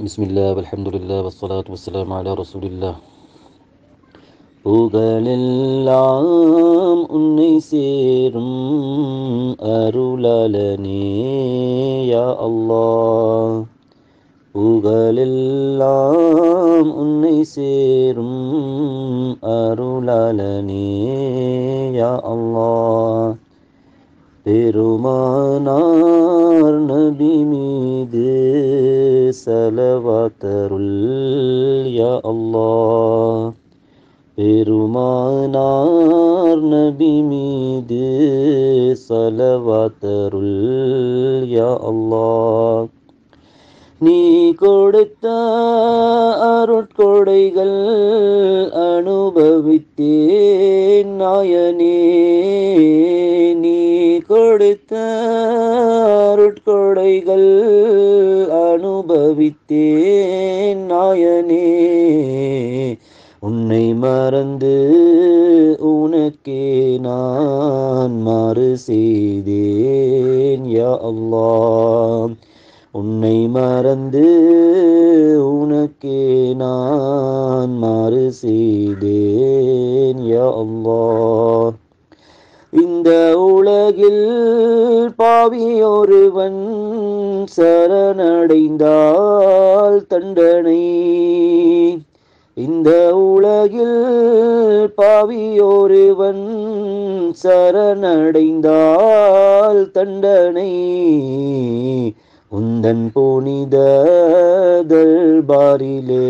بسم الله والحمد لله والصلاة والسلام على رسول الله புகழெல்லாம் உன்னை சேரும் அருளாளனே யா அல்லாஹ் புகழெல்லாம் உன்னை சேரும் அருளாளனே யா அல்லாஹ் பெருமானார் நபி மீது சலவாத்தருள் யா அல்லாஹ் பெருமானார் நபி மீது சலவாத்தருள் யா அல்லாஹ் நீ கொடுத்த அருட்கொடைகள் அனுபவித்தேன் நாயனே நீ கொடுத்த அருட்கொடைகள் அனுபவித்தேன் நாயனே உன்னை மறந்து உனக்கே நான் மறு செய்தேன் யா அல்லாஹ் உன்னை மறந்து உனக்கே நான் மாறு செய்தேன் யா அல்லாஹ் இந்த உலகில் பாவி ஒருவன் சரணடைந்தால் தண்டனை இந்த உலகில் பாவி ஒருவன் சரணடைந்தால் தண்டனை உந்தன் புனித தல்பாரிலே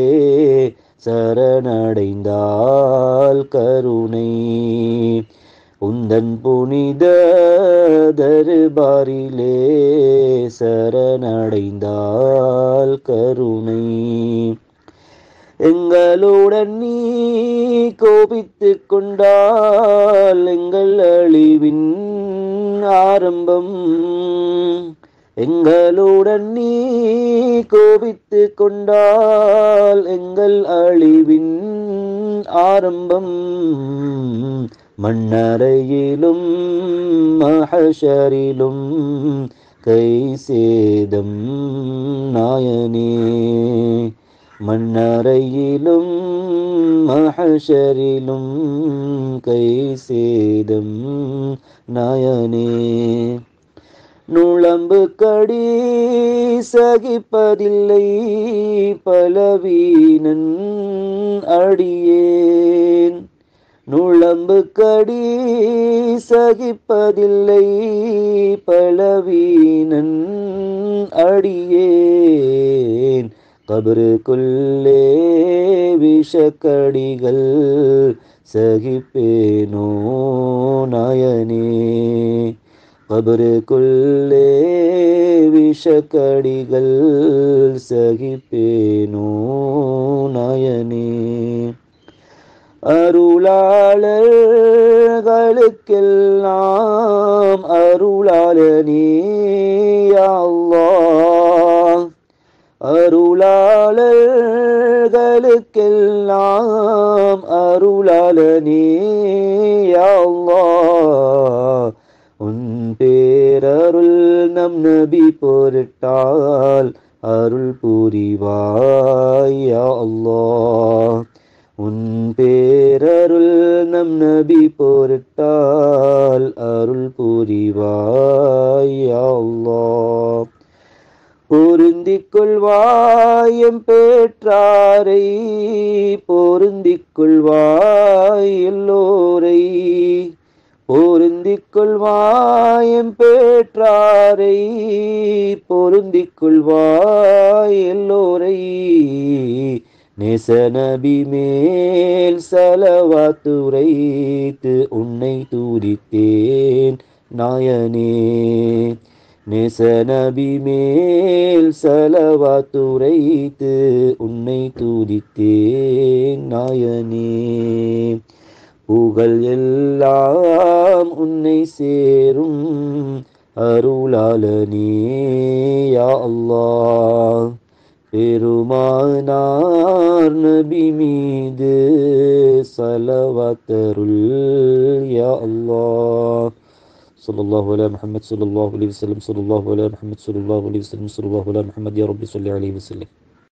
சரணடைந்தால் கருணை உந்தன் புனித தர்பாரிலே சரணடைந்தால் கருணை எங்களுடன் நீ கோபித்து கொண்டால் எங்கள் அழிவின் ஆரம்பம் எங்களுடன் நீ கோபித்து கொண்டால் எங்கள் அழிவின் ஆரம்பம் மண்ணறையிலும் மகஷரிலும் கை சேதம் நாயனே மண்ணறையிலும் மகஷரிலும் கை சேதம் நாயனே நுழம்பு கடி சகிப்பதில்லை பலவீனன் அடியேன் நுழம்பு கடி சகிப்பதில்லை பலவீனன் அடியேன் கபருக்குள்ளே விஷக்கடிகள் சகிப்பேனோ நாயனே கபருக்குள்ளே விஷக்கடிகள் சகிப்பேனோ நாயனே அருளாளர்களுக்கெல்லாம் அருளாளனே அல்லாஹ் அருளாளர்களுக்கெல்லாம் அருளாளனே அல்லாஹ் உன் பேரருள் நம் நபி பொருட்டால் அருள் புரிவாய் அல்லாஹ் உன் பேரருள் நம் நபி பொருட்டால் அருள் புரிவாய் அல்லாஹ் பொருந்திக் கொள்வாயம் பேற்றாரை பொருந்திக் கொள்வாய் எல்லோரை பொருந்திக் கொள்வாயம் பேற்றாரை பொருந்திக் கொள்வாய் எல்லோரை நேசநபி மேல் சலவாத்துரைத்து உன்னை தூதித்தேன் நாயனே நேசநபி மேல் சலவாத்துரைத்து உன்னை தூதித்தேன் நாயனே புகழ் எல்லாம் உன்னை சேரும் அருளாளனே யா அல்லாஹ் பெருமானார் நபி மீது சலவாத்தருள் யா அல்லாஹ் صلى الله على محمد صلى الله عليه وسلم صلى الله على محمد صلى الله عليه وسلم صلى الله على محمد يا رب صل عليه وسلم